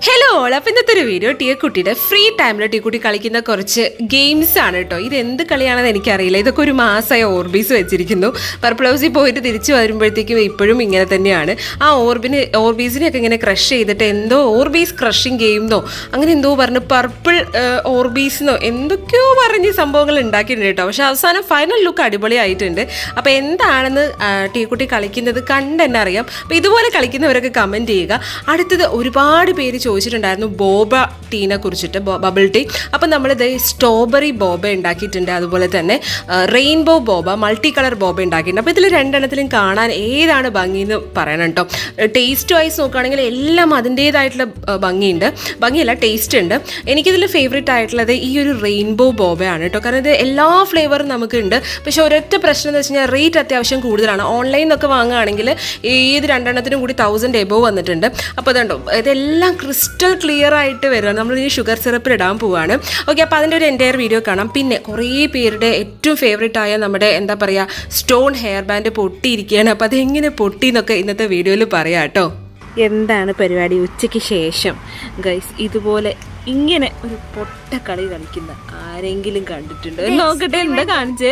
Hello all അപ്പം ഇന്നത്തെ ഒരു വീഡിയോ ടിയ കുട്ടിയുടെ ഫ്രീ ടൈമിൽ ടിയ കുട്ടി കളിക്കുന്ന കുറച്ച് ഗെയിംസ് ആണ് കേട്ടോ ഇത് എന്ത് കളിയാണെന്ന് എനിക്കറിയില്ല ഇതൊക്കെ ഒരു മാസമായ ഓർബീസ് വെച്ചിരിക്കുന്നു പർപ്പിൾ ഹൗസിൽ പോയിട്ട് തിരിച്ചു വരുമ്പോഴത്തേക്കും ഇപ്പോഴും ഇങ്ങനെ തന്നെയാണ് ആ ഓർബിന് ഓർബീസിനെയൊക്കെ ഇങ്ങനെ ക്രഷ് ചെയ്തിട്ട് എന്തോ ഓർബീസ് ക്രഷിങ് ഗെയിംന്നോ അങ്ങനെ എന്തോ പറഞ്ഞു പർപ്പിൾ ഓർബീസ്ന്നോ എന്തൊക്കെയോ പറഞ്ഞ് സംഭവങ്ങൾ ഉണ്ടാക്കിയിട്ടുണ്ട് കേട്ടോ പക്ഷെ അവസാനം ഫൈനൽ ലുക്ക് അടിപൊളിയായിട്ടുണ്ട് അപ്പോൾ എന്താണെന്ന് ടി കുട്ടി കളിക്കുന്നത് കണ്ട് തന്നെ അറിയാം അപ്പോൾ ഇതുപോലെ കളിക്കുന്നവരൊക്കെ കമൻറ്റ് ചെയ്യുക അടുത്തത് ഒരുപാട് പേര് ചോദിച്ചിട്ടുണ്ടായിരുന്നു ബോബ ടീനെ കുറിച്ചിട്ട് ബോ- ബബിൾ ടീ അപ്പം നമ്മളിത് സ്ട്രോബെറി ബോബ ഉണ്ടാക്കിയിട്ടുണ്ട് അതുപോലെ തന്നെ rainbow boba multi colour boba ഉണ്ടാക്കിയിട്ടുണ്ട് അപ്പോൾ ഇതിൽ രണ്ടെണ്ണത്തിലും കാണാൻ ഏതാണ് ഭംഗി എന്ന് പറയണം കേട്ടോ ടേസ്റ്റ് വൈസ് നോക്കുകയാണെങ്കിൽ എല്ലാം അതിൻ്റേതായിട്ടുള്ള ആ, ഭംഗിയുണ്ട് ഭംഗിയല്ല ടേസ്റ്റ് ഉണ്ട് എനിക്കിതിൽ ഫേവറേറ്റ് ആയിട്ടുള്ളത് ഈ ഒരു റെയിൻബോ ബോബയാണ് കേട്ടോ കാരണം ഇത് എല്ലാ ഫ്ലേവറും നമുക്കുണ്ട് പക്ഷേ ഒരൊറ്റ പ്രശ്നം എന്ന് വെച്ച് കഴിഞ്ഞാൽ റേറ്റ് അത്യാവശ്യം കൂടുതലാണ് ഓൺലൈനിൽ നിന്നൊക്കെ വാങ്ങുകയാണെങ്കിൽ ഏത് രണ്ടെണ്ണത്തിനും കൂടി തൗസൻഡ് എബോവ് വന്നിട്ടുണ്ട് അപ്പോൾ അതുണ്ടോ ഇതെല്ലാം ക്രിസ്റ്റൽ ക്ലിയർ ആയിട്ട് വരിക നമ്മൾ ഈ ഷുഗർ സിറപ്പിൽ ഇടാൻ പോവാണ് ഓക്കെ അപ്പോൾ അതിൻ്റെ ഒരു എൻറ്റയർ വീഡിയോ കാണാം പിന്നെ കുറേ പേരുടെ ഏറ്റവും ഫേവറേറ്റ് ആയ നമ്മുടെ എന്താ പറയുക സ്റ്റോൺ ഹെയർ ബാൻഡ് പൊട്ടിയിരിക്കുകയാണ് അപ്പോൾ അതെങ്ങനെ പൊട്ടി എന്നൊക്കെ ഇന്നത്തെ വീഡിയോയിൽ പറയാം കേട്ടോ എന്താണ് പരിപാടി ഉച്ചയ്ക്ക് ശേഷം ഗൈസ് ഇതുപോലെ ഇങ്ങനെ ഒരു പൊട്ട കളി കളിക്കുന്ന ആരെങ്കിലും കണ്ടിട്ടുണ്ടോ എന്ന് നോക്കട്ടെ എന്താ കാണിച്ചേ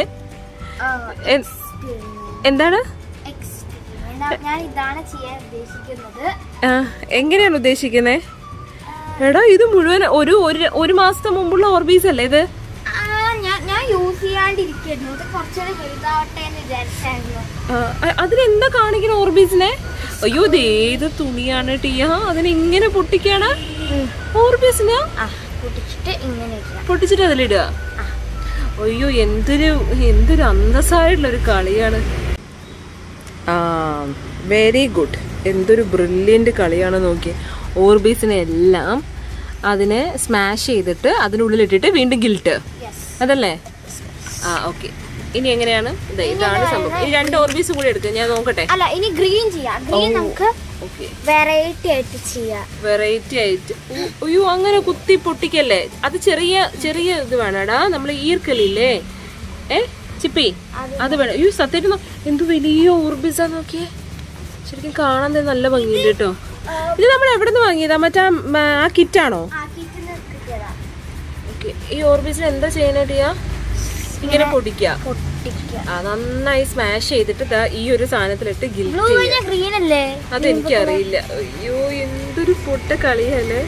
എ- എന്താണ് Experiment. ഞാൻ ഇതാണ് ചെയ്യാൻ ഉദ്ദേശിക്കുന്നത് ആ, എങ്ങനെയാണ് ഉദ്ദേശിക്കുന്നത് എടാ ഇത് മുഴുവൻ ഒരു ഒരു- ഒരു മാസത്തെ മുമ്പുള്ള ഓർബീസ് അല്ലേ ഇത് ആ, ഞാൻ ഞാൻ യൂസ് ചെയ്യാണ്ടിരിക്കുന്നു ഇത് കുറച്ചുകൂടി വലുതാവട്ടെ എന്ന് വിചാരിച്ചായിരുന്നു ആ, അ- അതിനെന്താ കാണിക്കണ ഓർബീസിനെ അയ്യോ ഇത് ഏത് തുണിയാണ് ടിയ അതിനെ ഇങ്ങനെ പൊട്ടിക്കാണ് ഓർബീസിനെ ആ പൊട്ടിച്ചിട്ട് ഇങ്ങനെ ഇടാം പൊട്ടിച്ചിട്ട് അതിലിടുക അയ്യോ എന്തൊരു എന്തൊരു അന്തസ്സായിട്ടുള്ള ഒരു കളിയാണ് ആ വെരി ഗുഡ് എന്തൊരു ബ്രില്യൻ്റ് കളിയാണ് നോക്കി ഓർബീസിനെ എല്ലാം അതിനെ സ്മാഷ് ചെയ്തിട്ട് അതിനുള്ളിലിട്ടിട്ട് വീണ്ടും ഗിൽട്ട് യെസ് അതല്ലേ ആ ഓക്കെ ഇനി എങ്ങനെയാണ് ദേ, ഇതാണ് സംഭവം ഈ രണ്ട് ഓർബീസ് കൂടി എടുക്കുക ഞാൻ നോക്കട്ടെ അല്ല ഇനി ഗ്രീൻ ചെയ്യാം ഗ്രീൻ നമുക്ക് ഓക്കെ വെറൈറ്റി ആയിട്ട് ചെയ്യാം വെറൈറ്റി ആയിട്ട് ഉ- അയ്യോ അങ്ങനെ കുത്തി പൊട്ടിക്കല്ലേ അത് ചെറിയ ചെറിയ ഇത് വേണടാ നമ്മൾ ഈർക്കലില്ലേ ഏ ചിപ്പി അത് വേണം അയ്യോ സത്യം എന്ത് വലിയ ഓർബിസാ നോക്കിയേ ശരിക്കും കാണാൻ തന്നെ നല്ല ഭംഗിയുണ്ട് കേട്ടോ ഇത് നമ്മൾ എവിടെ നിന്ന് വാങ്ങിയതാ മറ്റേ ആ മ- ആ കിറ്റാണോ ആക്കിയിട്ട് കിട്ടിയതാ ഓക്കെ ഈ ഓർബിസിൽ എന്താ ചെയ്യണേട്ടിയാ ഇങ്ങനെ പൊടിക്കുക പൊട്ടിക്കുക ആ നന്നായി സ്മാഷ് ചെയ്തിട്ട് ദാ ഈ ഒരു സാധനത്തിലിട്ട് ഗിൽറ്റ് ബ്ലൂ കഴിഞ്ഞാൽ ഗ്രീൻ അല്ലേ അതെനിക്കറിയില്ല അയ്യോ എന്തൊരു പൊട്ട കളിയല്ലേ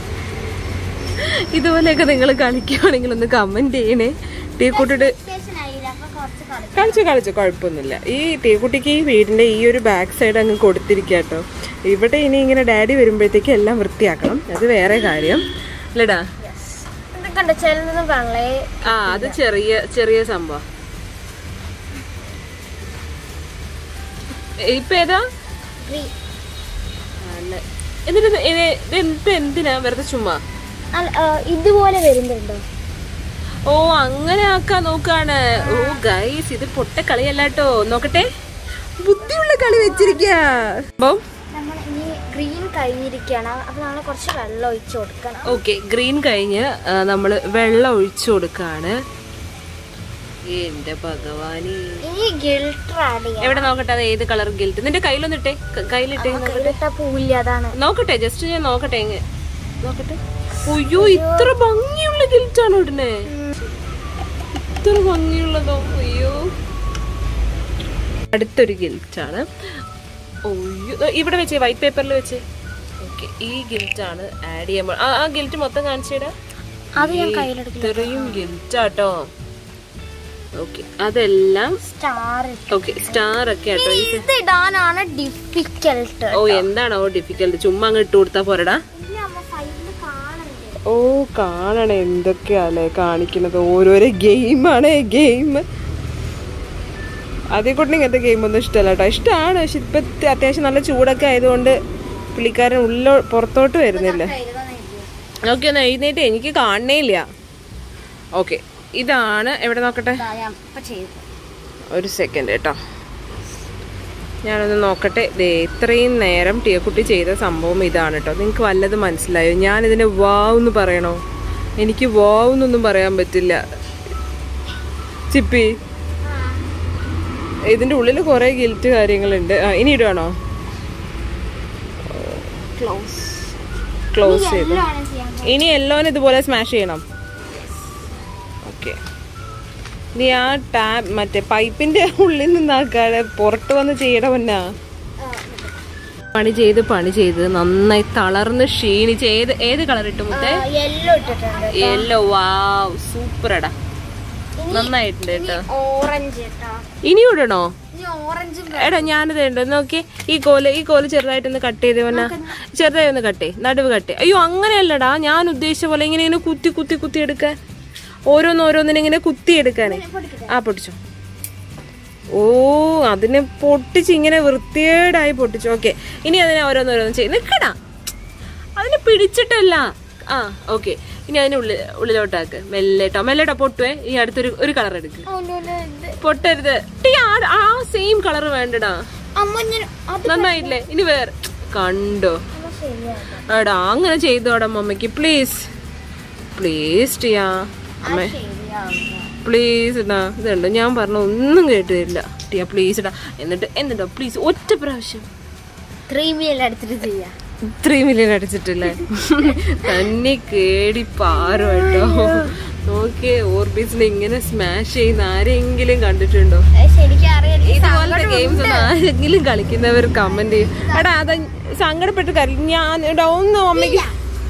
ഇതുപോലെയൊക്കെ നിങ്ങൾ കളിക്കുകയാണെങ്കിൽ ഒന്ന് കമന്റ് ചെയ്യണേ ടീക്കുട്ടിയുടെ സ്റ്റേഷൻ ആയില്ല അപ്പൊ കുറച്ച് കളി കളിച്ചു കളിച്ചു കുഴപ്പമൊന്നുമില്ല ഈ ടീക്കുട്ടിക്ക് ഈ വീടിന്റെ ഈ ഒരു ബാക്ക് സൈഡ് അങ്ങ് കൊടുത്തിരിക്കുക കേട്ടോ ഇവിടെ ഇനി ഇങ്ങനെ ഡാഡി വരുമ്പോഴത്തേക്ക് എല്ലാം വൃത്തിയാക്കണം അത് വേറെ കാര്യം അല്ലടാ ഇത് കണ്ട ചിലതൊന്നും വെള്ളേ ആ അത് ചെറിയ ചെറിയ സംഭവം ഇപ്പൊ ഏതാ ഗ്രീൻ അല്ല. എന്നിട്ട് ഇത് ഇത് ഇത് എന്തിനാ വെറുതെ ചുമ്മാ അല്ല ആ, ഇതുപോലെ വരുന്നുണ്ടോ ഓ അങ്ങനെ ആക്കാൻ നോക്കാണ് ഓ ഗൈസ് ഇത് പൊട്ട കളിയല്ലാട്ടോ നോക്കട്ടെ ബുദ്ധിയുള്ള കളി വെച്ചിരിക്കാ നമ്മൾ ഇനി ഗ്രീൻ കഴിഞ്ഞിരിക്കുകയാണ് അപ്പൊ നമ്മൾ കുറച്ച് വെള്ളം ഒഴിച്ചു കൊടുക്കണം ഓക്കെ ഗ്രീൻ കഴിഞ്ഞ് ആ, നമ്മള് വെള്ളം ഒഴിച്ചു കൊടുക്കാണ് എന്റെ ഭഗവാനി ഇനി ഗിൽട്ടർ ആഡ് ചെയ്യാം എവിടെ നോക്കട്ടെ അത് ഏത് കളർ ഗിൽറ്റ് നിന്റെ കയ്യിലൊന്നിട്ടെ ക- കയ്യിലിട്ടേ നോക്കട്ടെ കയ്യിലിട്ട പൂവില്ല അതാണ് നോക്കട്ടെ ജസ്റ്റ് ഞാൻ നോക്കട്ടെ എങ്ങ നോക്കട്ടെ അയ്യോ ഇത്ര ഭംഗിയുള്ള ഗിൽറ്റ് ആണ് ഉടനെ ഇത്ര ഭംഗിയുള്ളതോ അയ്യോ അടുത്തൊരു ഗിൽറ്റ് ആണ് ഒയ്യോ ദാ ഇവിടെ വെച്ചേ വൈറ്റ് പേപ്പറിൽ വെച്ച് ഓക്കെ ഈ ഗിൽറ്റ് ആണ് ആഡ് ചെയ്യുമ്പോൾ ആ ആ ഗിൽറ്റ് മൊത്തം കാണിച്ചിടാ അത് ഞാൻ കയ്യിലെടുക്കില്ല ഇത്രയും ഗിൽറ്റ് ആട്ടോ ഓക്കെ അതെല്ലാം സ്റ്റാർ ഓക്കെ സ്റ്റാർ ഒക്കെ ആട്ടോ ഈ ഇത് ഇടാനാണ് ഡിഫിക്കൽട്ട് ഓ എന്താണോ ഡിഫിക്കൽട്ട് ചുമ്മാ അങ്ങ് ഇട്ട് കൊടുത്താ പോരടാ സൈഡിൽ കാണണ്ടേ ഓ കാണണേ എന്തൊക്കെയാലേ കാണിക്കുന്നത് ഓരോരോ ഗെയിമാണ് ഗെയിം അതേ കൊണ്ട് ഇങ്ങനത്തെ ഗെയിം ഒന്നും ഇഷ്ടമല്ല കേട്ടോ ഇഷ്ടമാണ് പക്ഷെ ഇപ്പൊ അത്യാവശ്യം നല്ല ചൂടൊക്കെ ആയതുകൊണ്ട് പുള്ളിക്കാരൻ ഉള്ളോ പുറത്തോട്ട് വരുന്നില്ല ഓക്കെ ഒന്ന് എഴുന്നേറ്റ് എനിക്ക് കാണണേ ഇല്ല ഓക്കെ ഇതാണ് എവിടെ നോക്കട്ടെ ഞാൻ ഇപ്പൊ ചെയ്തു ഒരു സെക്കൻഡ് കേട്ടോ ഞാനൊന്ന് നോക്കട്ടെ ദേ ഇത്രയും നേരം ടീയക്കുട്ടി ചെയ്ത സംഭവം ഇതാണ് കേട്ടോ നിങ്ങൾക്ക് വല്ലത് മനസ്സിലായോ ഞാൻ ഇതിനെ വാവ് എന്ന് പറയണോ എനിക്ക് വാവ് എന്നൊന്നും പറയാൻ പറ്റില്ല ചിപ്പി ഇതിന്റെ ഉള്ളിൽ കുറെ ഗിൽറ്റ് കാര്യങ്ങളുണ്ട് ആ ഇനി ഇടുവാണോ ക്ലോസ് ക്ലോസ് ചെയ്ത് yellow ആണ് ചെയ്യാൻ പോകുന്നത്. ഇനി യെല്ലോന് ഇതുപോലെ സ്മാഷ് ചെയ്യണം ഓക്കെ നീ ആ ടാബ് മറ്റേ പൈപ്പിന്റെ ഉള്ളിൽ നിന്നാക്കാതെ പുറത്ത് വന്ന് ചെയ്യണമെന്നാ പണി ചെയ്ത് പണി ചെയ്ത് നന്നായി തളർന്ന് ക്ഷീണിച്ച് ഏത് ഏത് കളർ ഇട്ടു മുത്തേ ആ, yellow ഇട്ടിട്ടുണ്ട് യെല്ലോ വാവ് സൂപ്പറടാ നന്നായിട്ടുണ്ട് കേട്ടോ ഓറഞ്ച് കേട്ടോ ഇനി ഇടണോ ഇനി ഓറഞ്ചും എടാ ഞാനിത് ഉണ്ട് നോക്കി ഈ കോല് ഈ കോല് ചെറുതായിട്ടൊന്ന് കട്ട് ചെയ്ത് വന്ന ചെറുതായി ഒന്ന് കട്ടേ നടുവ് കട്ടേ അയ്യോ അങ്ങനെയല്ലടാ ഞാൻ ഉദ്ദേശിച്ച പോലെ ഇങ്ങനെ ഇങ്ങനെ കുത്തി കുത്തി കുത്തി എടുക്കാൻ ഓരോന്ന് ഓരോന്നിനെ ഇങ്ങനെ കുത്തി എടുക്കാനേ ആ പൊട്ടിച്ചോ ഓ അതിനെ പൊട്ടിച്ച് ഇങ്ങനെ വൃത്തിയേടായി പൊട്ടിച്ചു ഓക്കെ ഇനി അതിനെ ഓരോന്ന് ഓരോന്ന് ചെയ്ത് നിക്കടാ അതിനെ പിടിച്ചിട്ടല്ല ആ ഓക്കെ ഇനി അതിന് ഉള്ളിൽ ഉള്ളിലോട്ടാക്ക് മെല്ലേട്ടോ മെല്ലേട്ടോ പൊട്ടുവേ ഈ അടുത്തൊരു ഒരു കളർ എടുക്ക് പൊട്ടരുത് ടീ ആ- ആ സെയിം കളർ വേണ്ടടാ അമ്മ ഞാൻ അത് നന്നായില്ലേ ഇനി വേറെ കണ്ടോ അമ്മ ശരിയാണ് എടാ അങ്ങനെ ചെയ്തോടാ മമ്മയ്ക്ക് പ്ലീസ് പ്ലീസ് ടിയാ അമ്മ ശരിയാവും പ്ലീസ് ഇടാ ഇതുണ്ട് ഞാൻ പറഞ്ഞ ഒന്നും കേട്ടില്ല ടിയാ പ്ലീസ് ഇടാ എന്നിട്ട് എന്നിട്ടോ പ്ലീസ് ഒറ്റ പ്രാവശ്യം ത്രീ മീൽ എടുത്തിട്ട് ചെയ്യാം ഇത്രയും മില്യൺ അടിച്ചിട്ടില്ലേ തന്നെ കേടി പാറു കേട്ടോ നോക്കിയേ ഓർബിസിനെ ഇങ്ങനെ സ്മാഷ് ചെയ്യുന്ന ആരെങ്കിലും കണ്ടിട്ടുണ്ടോ ശരിക്കും അറിയാം ഇതുപോലത്തെ ഗെയിംസ് ഒന്നും ആരെങ്കിലും കളിക്കുന്നവർ കമന്റ് ചെയ്യും എടാ അത് സങ്കടപ്പെട്ട് കരയും ഞാൻ എടാ ഒന്ന് അമ്മയ്ക്ക്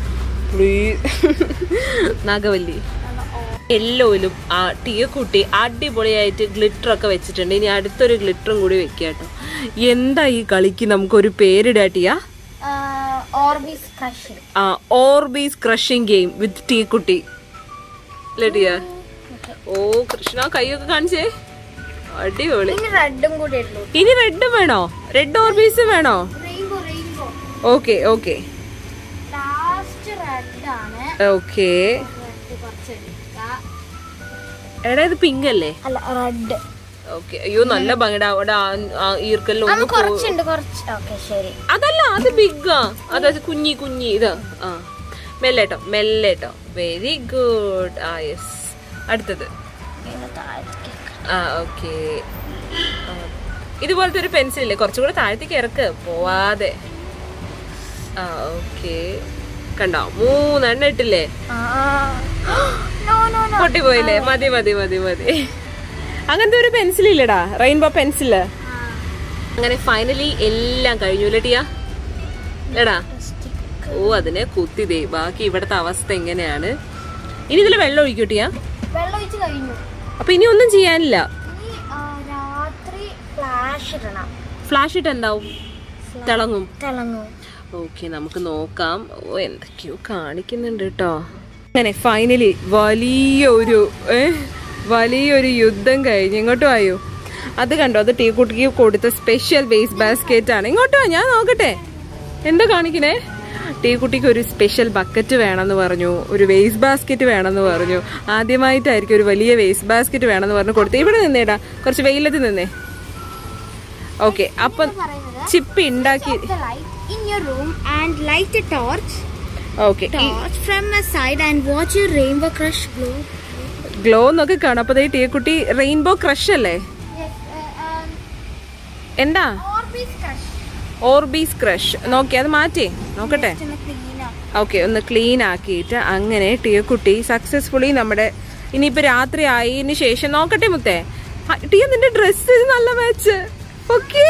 പ്ലീസ് നാഗവല്ലി എല്ലോയിലും ആ ടീയക്കുട്ടി അടിപൊളിയായിട്ട് ഗ്ലിറ്റർ ഒക്കെ വെച്ചിട്ടുണ്ട് ഇനി അടുത്തൊരു ഗ്ലിറ്ററും കൂടി വെക്കുക കേട്ടോ എന്താ ഈ കളിക്ക് നമുക്കൊരു പേരിടാ ടിയ ഓർബിസ് ക്രഷ് ആ ഓർബീസ് ക്രഷിംഗ് ഗെയിം വിത്ത് ടീക്കുട്ടി അല്ലേ ടിയ ഓ കൃഷ്ണ കൈയൊക്കെ കാണിച്ചേ അടിപൊളി ഇനി റെഡും കൂടി ഉള്ളൂ ഇനി റെഡ് വേണോ റെഡ് ഓർബീസ് വേണോ rainbow rainbow okay okay last red ആണ് ഓക്കെ റെഡ് കുറച്ച് എടുക്കാം എടാ ഇത് പിങ്ക് അല്ലേ അല്ല റെഡ് ഓക്കെ അയ്യോ നല്ല ഭംഗിടാ അവിടെ ആ- ആ ഈർക്കലിൽ ഒന്ന് പോ- കുറച്ചുണ്ട് കുറച്ച് ഓക്കെ ശരി അതല്ല അത് ബിഗാ അതായത് കുഞ്ഞി കുഞ്ഞി ഇതാ ആ മെല്ലേട്ടോ മെല്ലേട്ടോ വെരി ഗുഡ് ആ യെസ് അടുത്തത് ഇത് താഴത്തേക്ക്. ആ ഓക്കെ ഇതുപോലത്തെ ഒരു പെൻസിൽ ഇല്ലേ കുറച്ചുകൂടെ താഴത്തേക്ക് ഇറക്ക് പോവാതെ ആ ഓക്കെ കണ്ടോ മൂന്നെണ്ണം ഇട്ടില്ലേ ആ നോ നോ നോ പൊട്ടിപ്പോയില്ലേ മതി മതി മതി മതി അങ്ങനത്തെ ഒരു പെൻസിൽ ഇല്ലടാ റെയിൻബോ പെൻസില് അങ്ങനെ ഫൈനലി എല്ലാം കഴിഞ്ഞു ടിയാ എടാ ഓ അതിനെ കുത്തിതേ ബാക്കി ഇവിടത്തെ അവസ്ഥ എങ്ങനെയാണ് ഇനി ഇതിൽ വെള്ളം ഒഴിക്കൂട്ടിയാ വെള്ളം ഒഴിച്ച് കഴിഞ്ഞു അപ്പൊ ഇനി ഒന്നും ചെയ്യാനില്ല ഇനി ആ, രാത്രി ഫ്ലാഷ് ഇടണം ഫ്ലാഷ് ഇട്ട് എന്താവും തിളങ്ങും തിളങ്ങും ഓക്കെ നമുക്ക് നോക്കാം ഓ എന്തൊക്കെയോ കാണിക്കുന്നുണ്ട് കേട്ടോ അങ്ങനെ ഫൈനലി വലിയൊരു ഏ വലിയൊരു യുദ്ധം കഴിഞ്ഞ് ഇങ്ങോട്ട് വായോ അത് കണ്ടോ അത് ടീ കുട്ടിക്ക് കൊടുത്ത സ്പെഷ്യൽ വേസ്റ്റ് ബാസ്കറ്റ് ആണ് ഇങ്ങോട്ട് വാ ഞാൻ നോക്കട്ടെ എന്താ കാണിക്കണേ ടീ കുട്ടിക്ക് ഒരു സ്പെഷ്യൽ ബക്കറ്റ് വേണമെന്ന് പറഞ്ഞു ഒരു വേസ്റ്റ് ബാസ്ക്കറ്റ് വേണമെന്ന് പറഞ്ഞു ആദ്യമായിട്ടായിരിക്കും ഒരു വലിയ വേസ്റ്റ് ബാസ്ക്കറ്റ് വേണമെന്ന് പറഞ്ഞു കൊടുത്തു ഇവിടെ നിന്നേടാ കുറച്ച് വെയിലത്ത് നിന്നേ ഓക്കെ അപ്പം ചിപ്പി ഉണ്ടാക്കി the light in your room and light a torch okay torch from a side and watch your rainbow crush glow glow എന്നൊക്കെ കാണാം അപ്പൊ ദേ ടീക്കുട്ടി റെയിൻബോ ക്രഷ് അല്ലേ yes uh, um, എന്താ orbis crush ഓർബീസ് ക്രഷ് നോക്കി അത് മാറ്റി നോക്കട്ടെ ഒന്ന് clean ആ ഓക്കെ ഒന്ന് ക്ലീൻ ആക്കിയിട്ട് അങ്ങനെ ടീക്കുട്ടി സക്സസ്ഫുള്ളി നമ്മുടെ ഇനിയിപ്പോ രാത്രി ആയതിനു ശേഷം നോക്കട്ടെ മുത്തേ ആ, ടീ നിന്റെ ഡ്രസ് നല്ല മാച്ച് ഓക്കെ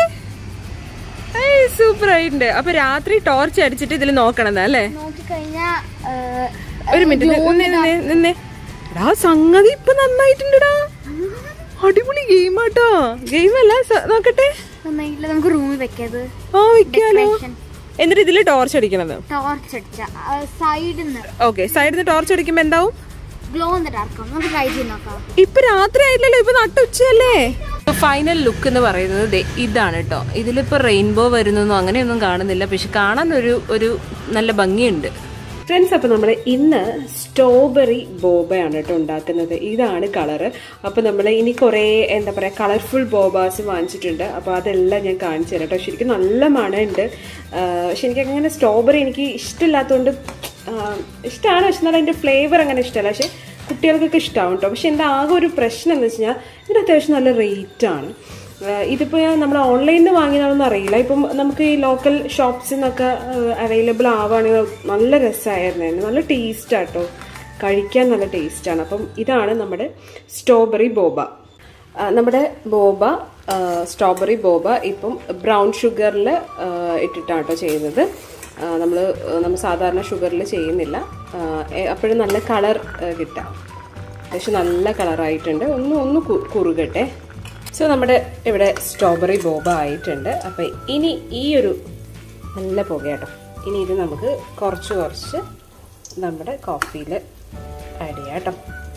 സൂപ്പർ ആയിട്ടുണ്ട് അപ്പൊ രാത്രി ടോർച്ച് അടിച്ചിട്ട് ഇതിൽ നോക്കണം അല്ലേ നോക്കിക്കഴിഞ്ഞാ ഒരു മിനിറ്റ് നിന്നേ നിന്നേ നിന്നേ എടാ സംഗതി ഇപ്പൊ നന്നായിട്ടുണ്ടടാ അടിപൊളി ഗെയിം ആട്ടോ ഗെയിം അല്ല സ- നോക്കട്ടെ നന്നായിട്ടില്ല നമുക്ക് റൂമിൽ വെക്കത് ആ വെക്കാലോ എന്നിട്ട് ഇതില് ടോർച്ച് അടിക്കണത് ടോർച്ച് അടിച്ച സൈഡിൽ നിന്ന് ഓക്കെ സൈഡിൽ നിന്ന് ടോർച്ച് അടിക്കുമ്പോ എന്താവും ഗ്ലോ എന്ന് ഡാർക്കാം നമുക്ക് ട്രൈ ചെയ്ത് നോക്കാം ഇപ്പൊ രാത്രി ആയില്ലല്ലോ ഇപ്പൊ നട്ടുച്ചയല്ലേ ഫൈനൽ ലുക്ക് എന്ന് പറയുന്നത് ദേ ഇതാണ് കേട്ടോ ഇതിലിപ്പോ റെയിൻബോ വരുന്നൊന്നും അങ്ങനെയൊന്നും കാണുന്നില്ല പക്ഷെ കാണാൻ ഒരു ഒരു നല്ല ഭംഗിയുണ്ട് ഫ്രണ്ട്സ് അപ്പോൾ നമ്മൾ ഇന്ന് സ്ട്രോബെറി ബോബയാണ് കേട്ടോ ഉണ്ടാക്കുന്നത് ഇതാണ് കളറ് അപ്പോൾ നമ്മൾ ഇനി കുറേ എന്താ പറയുക കളർഫുൾ ബോബാസ് വാങ്ങിച്ചിട്ടുണ്ട് അപ്പോൾ അതെല്ലാം ഞാൻ കാണിച്ചു തരാം കേട്ടോ ശരിക്കും നല്ല മണമുണ്ട് ആ, പക്ഷെ എനിക്ക് അങ്ങനെ സ്ട്രോബെറി എനിക്ക് ഇഷ്ടമില്ലാത്തതുകൊണ്ട് ഇഷ്ടമാണ് പക്ഷെ എന്നാൽ അതിൻ്റെ ഫ്ലേവർ അങ്ങനെ ഇഷ്ടമല്ല പക്ഷെ കുട്ടികൾക്കൊക്കെ ഇഷ്ടമാവും കേട്ടോ പക്ഷെ എൻ്റെ ആകെ ഒരു പ്രശ്നം എന്ന് വെച്ച് കഴിഞ്ഞാൽ ഇതിന് അത്യാവശ്യം നല്ല റേറ്റ് ആണ് ഇതിപ്പോൾ നമ്മൾ ഓൺലൈനിൽ നിന്ന് വാങ്ങിയതാണെന്ന് അറിയില്ല ഇപ്പം നമുക്ക് ഈ ലോക്കൽ ഷോപ്സിൽ നിന്നൊക്കെ അവൈലബിൾ ആവുകയാണെങ്കിൽ നല്ല രസമായിരുന്നു നല്ല ടേസ്റ്റ് ആട്ടോ കഴിക്കാൻ നല്ല ടേസ്റ്റാണ് അപ്പം ഇതാണ് നമ്മുടെ സ്ട്രോബെറി ബോബ ആ, നമ്മുടെ ബോബ സ്ട്രോബെറി ബോബ ഇപ്പം ബ്രൗൺ ഷുഗറിൽ ഇട്ടിട്ടാണ് കേട്ടോ ചെയ്യുന്നത് നമ്മൾ നമ്മൾ സാധാരണ ഷുഗറിൽ ചെയ്യുന്നില്ല അപ്പോഴും നല്ല കളർ കിട്ടാം അത്യാവശ്യം നല്ല കളറായിട്ടുണ്ട് ഒന്ന് ഒന്ന് കു- കുറുകട്ടെ സോ നമ്മുടെ ഇവിടെ സ്ട്രോബെറി ബോബ ആയിട്ടുണ്ട് അപ്പം ഇനി ഈ ഒരു നല്ല പുക കേട്ടോ ഇനി ഇത് നമുക്ക് കുറച്ച് കുറച്ച് നമ്മുടെ കോഫിയിൽ ആഡ് ചെയ്യാം കേട്ടോ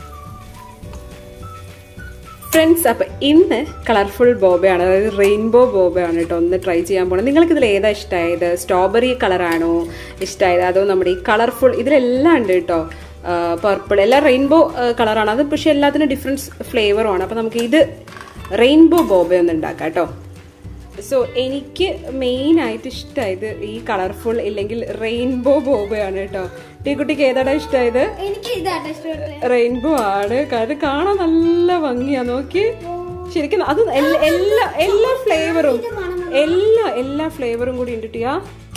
ഫ്രണ്ട്സ് അപ്പം ഇന്ന് കളർഫുൾ ബോബയാണ് അതായത് റെയിൻബോ ബോബയാണ് കേട്ടോ ഒന്ന് ട്രൈ ചെയ്യാൻ പോണത് നിങ്ങൾക്ക് ഇതിൽ ഏതാ ഇഷ്ടമായത് സ്ട്രോബെറി കളറാണോ ഇഷ്ടമായത് അതോ നമ്മുടെ ഈ കളർഫുൾ ഇതിലെല്ലാം ഉണ്ട് കേട്ടോ പർപ്പിൾ എല്ലാം റെയിൻബോ കളറാണ് അത് പക്ഷേ എല്ലാത്തിനും ഡിഫറൻസ് ഫ്ലേവറുമാണ് അപ്പം നമുക്ക് ഇത് റെയിൻബോ ബോബ ഒന്ന് ഉണ്ടാക്കാം കേട്ടോ സോ എനിക്ക് മെയിൻ ആയിട്ട് ഇഷ്ടമായത് ഈ കളർഫുൾ ഇല്ലെങ്കിൽ റെയിൻബോ ബോബയാണ് കേട്ടോ ടീക്കുട്ടിക്ക് ഏതാടാ ഇഷ്ടമായത് എനിക്ക് ഇതാണ് ഇഷ്ടപ്പെട്ടത് റെയിൻബോ ആണ് കാരണം കാണാൻ നല്ല ഭംഗിയാ നോക്കി ശരിക്കും അത് എല്ല- എല്ലാ എല്ലാ ഫ്ലേവറും എല്ലാ എല്ലാ ഫ്ലേവറും കൂടി ഉണ്ടിട്ടിയാ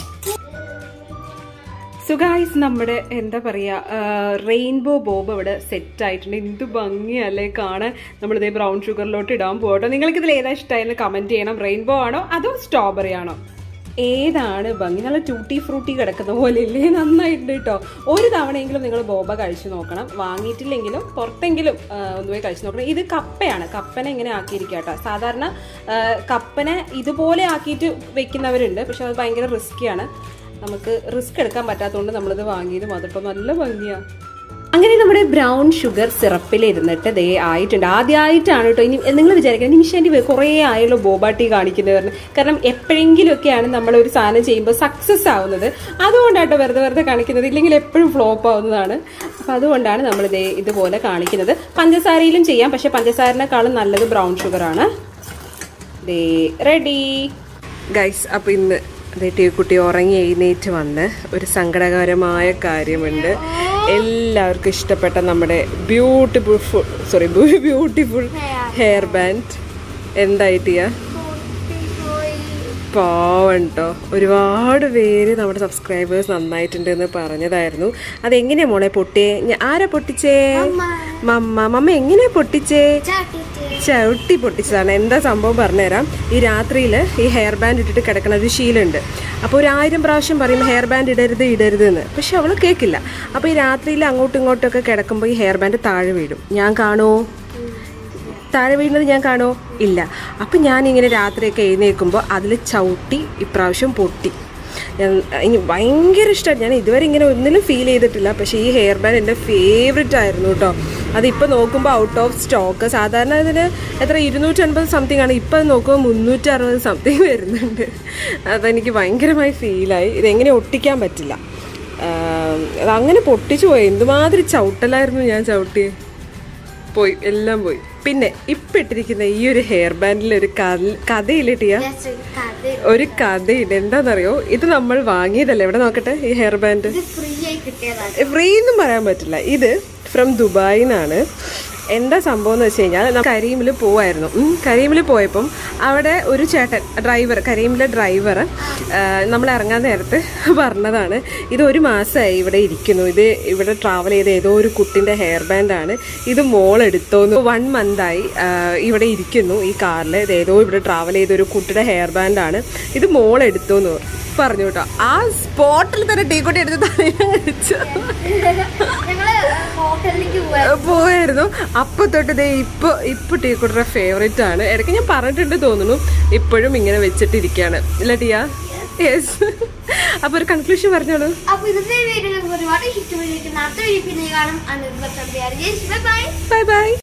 സുഗായ്സ് നമ്മുടെ എന്താ പറയാ റെയിൻബോ ബോബ് ഇവിടെ സെറ്റ് ആയിട്ടുണ്ട് എന്ത് ഭംഗിയല്ലേ കാണാൻ നമ്മളിതേ ബ്രൗൺ ഷുഗറിലോട്ട് ഇടാൻ പോകട്ടോ നിങ്ങൾക്ക് ഇതിൽ ഏതാ ഇഷ്ടമായെന്ന് കമന്റ് ചെയ്യണം റെയിൻബോ ആണോ അതോ സ്ട്രോബെറി ആണോ ഏതാണ് ഭംഗി നല്ല ടൂട്ടി ഫ്രൂട്ടി കിടക്കുന്ന പോലെ ഇല്ലേ നന്നായിട്ടുണ്ട് കേട്ടോ ഒരു തവണയെങ്കിലും നിങ്ങൾ ബോബ കഴിച്ചു നോക്കണം വാങ്ങിയിട്ടില്ലെങ്കിലും പുറത്തെങ്കിലും ആ, ഒന്ന് പോയി കഴിച്ചു നോക്കണം ഇത് കപ്പയാണ് കപ്പനെ ഇങ്ങനെ ആക്കിയിരിക്കുക കേട്ടോ സാധാരണ ആ, കപ്പനെ ഇതുപോലെ ആക്കിയിട്ട് വെക്കുന്നവരുണ്ട് പക്ഷെ അത് ഭയങ്കര റിസ്ക്കിയാണ് നമുക്ക് റിസ്ക് എടുക്കാൻ പറ്റാത്തതുകൊണ്ട് നമ്മളിത് വാങ്ങിയതും അതിപ്പോൾ നല്ല ഭംഗിയാണ് അങ്ങനെ നമ്മുടെ ബ്രൗൺ ഷുഗർ സിറപ്പിൽ ഇരുന്നിട്ട് ദേ ആയിട്ടുണ്ട് ആദ്യമായിട്ടാണ് കേട്ടോ ഇനി നിങ്ങൾ വിചാരിക്കണം നിമിഷാൻ്റെ കുറേ ആയല്ലോ ബോബാട്ടി കാണിക്കുന്നവരിന് കാരണം എപ്പോഴെങ്കിലുമൊക്കെയാണ് നമ്മൾ ഒരു സാധനം ചെയ്യുമ്പോൾ സക്സസ് ആവുന്നത് അതുകൊണ്ടാട്ടോ വെറുതെ വെറുതെ കാണിക്കുന്നത് ഇല്ലെങ്കിൽ എപ്പോഴും ഫ്ലോപ്പ് ആവുന്നതാണ് അപ്പം അതുകൊണ്ടാണ് നമ്മൾ ഇതേ ഇതുപോലെ കാണിക്കുന്നത് പഞ്ചസാരയിലും ചെയ്യാം പക്ഷേ പഞ്ചസാരനേക്കാളും നല്ലത് ബ്രൗൺ ഷുഗറാണ് ദേ റെഡി ഗൈസ് അപ്പോൾ ഇന്ന് അതേ കുട്ടി ഉറങ്ങി എഴുന്നേറ്റ് വന്ന് ഒരു സങ്കടകരമായ കാര്യമുണ്ട് എല്ലാവർക്കും ഇഷ്ടപ്പെട്ട നമ്മുടെ beautiful sorry beautiful hair band എന്തായിട്ടിയാ പാവം കേട്ടോ ഒരുപാട് പേര് നമ്മുടെ സബ്സ്ക്രൈബേഴ്സ് നന്നായിട്ടുണ്ട് എന്ന് പറഞ്ഞതായിരുന്നു അതെങ്ങനെയാ മോളെ പൊട്ടിയേ ഞ- ആരാ പൊട്ടിച്ചേ മമ്മ മമ്മ എങ്ങനെയാ പൊട്ടിച്ചേ ചവിട്ടി പൊട്ടിച്ചതാണ് എന്താ സംഭവം പറഞ്ഞുതരാം ഈ രാത്രിയിൽ ഈ ഹെയർ ബാൻഡ് ഇട്ടിട്ട് കിടക്കണ ഒരു ശീലമുണ്ട് അപ്പോൾ ഒരു ആയിരം പ്രാവശ്യം പറയും ഹെയർ ബാൻഡ് ഇടരുത് ഇടരുത് എന്ന് പക്ഷെ അവൾ കേൾക്കില്ല അപ്പോൾ ഈ രാത്രിയിൽ അങ്ങോട്ടും ഇങ്ങോട്ടും ഒക്കെ കിടക്കുമ്പോൾ ഈ ഹെയർ ബാൻഡ് താഴെ വീഴും ഞാൻ കാണുമോ താഴെ വീഴുന്നത് ഞാൻ കാണുമോ ഇല്ല അപ്പം ഞാനിങ്ങനെ രാത്രിയൊക്കെ എഴുന്നേൽക്കുമ്പോൾ അതിൽ ചവിട്ടി ഇപ്രാവശ്യം പൊട്ടി ഞാൻ- എനിക്ക് ഭയങ്കര ഇഷ്ടമാണ് ഞാൻ ഇതുവരെ ഇങ്ങനെ ഒന്നിലും ഫീൽ ചെയ്തിട്ടില്ല പക്ഷേ ഈ ഹെയർ ബാൻഡ് എൻ്റെ ഫേവററ്റ് ആയിരുന്നു കേട്ടോ അതിപ്പോൾ നോക്കുമ്പോൾ ഔട്ട് ഓഫ് സ്റ്റോക്ക് സാധാരണ ഇതിന് എത്ര ഇരുന്നൂറ്റൻപത് സംതിങ് ആണ് ഇപ്പം അത് നോക്കുമ്പോൾ മുന്നൂറ്റി അറുപത് സംതിങ് വരുന്നുണ്ട് അതെനിക്ക് ഭയങ്കരമായി ഫീലായി ഇതെങ്ങനെ ഒട്ടിക്കാൻ പറ്റില്ല ആഹ് അത് അങ്ങനെ പൊട്ടിച്ചു പോയി എന്തുമാതിരി ചവിട്ടലായിരുന്നു ഞാൻ ചവിട്ടിയേ പോയി എല്ലാം പോയി പിന്നെ ഇപ്പം ഇട്ടിരിക്കുന്ന ഈ ഒരു ഹെയർ ബാൻഡിൽ ഒരു കഥയിലിട്ടിയ ഒരു കഥയുണ്ട് എന്താണെന്നറിയോ ഇത് നമ്മൾ വാങ്ങിയതല്ലേ ഇവിടെ നോക്കട്ടെ ഈ ഹെയർ ബാൻഡ് ഫ്രീ ആയി കിട്ടിയതാണ് ഫ്രീ എന്നും പറയാൻ പറ്റില്ല ഇത് ഫ്രം ദുബായിൽ നിന്നാണ് എന്താ സംഭവം എന്ന് വെച്ച് കഴിഞ്ഞാൽ നമ്മൾ കരീമിൽ പോവായിരുന്നു ഉം, കരീമിൽ പോയപ്പം അവിടെ ഒരു ചേട്ടൻ ഡ്രൈവർ കരീമിലെ ഡ്രൈവർ നമ്മൾ ഇറങ്ങാൻ നേരത്ത് പറഞ്ഞതാണ് ഇത് ഒരു മാസമായി ഇവിടെ ഇരിക്കുന്നു ഇത് ഇവിടെ ട്രാവൽ ചെയ്ത ഏതോ ഒരു കുട്ടിൻ്റെ ഹെയർ ബാൻഡാണ് ഇത് മോൾ എടുത്തോന്ന് വൺ മന്തായി ഇവിടെ ഇരിക്കുന്നു ഈ കാറിൽ ഇത് ഏതോ ഇവിടെ ട്രാവൽ ചെയ്ത ഒരു കുട്ടിയുടെ ഹെയർ ബാൻഡാണ് ഇത് മോൾ എടുത്തോന്ന് പറഞ്ഞു കേട്ടോ ആ സ്പോട്ടിൽ തന്നെ ടീ കൊട്ടി എടുത്ത് തലയിൽ വെച്ചു ഞങ്ങള് ഹോട്ടലിലേക്ക് പോവാ പോയായിരുന്നു അപ്പൊ തൊട്ട് ദേ ഇപ്പൊ ഇപ്പൊ ടീ കുട്ടറെ ഫേവറേറ്റ് ആണ് ഇടയ്ക്ക് ഞാൻ പറഞ്ഞിട്ടുണ്ട് തോന്നുന്നു ഇപ്പോഴും ഇങ്ങനെ വെച്ചിട്ടിരിക്കുകയാണ് ഇല്ല ടിയ യെസ് അപ്പൊ ഒരു കൺക്ലൂഷൻ പറഞ്ഞോളൂ അപ്പൊ ഇന്നത്തെ വീഡിയോ ഒരുപാട് ഹിറ്റ് വീഡിയോ അടുത്ത വീഡിയോ പിന്നെ കാണും അനുഭവ ബൈ ബൈ ബൈ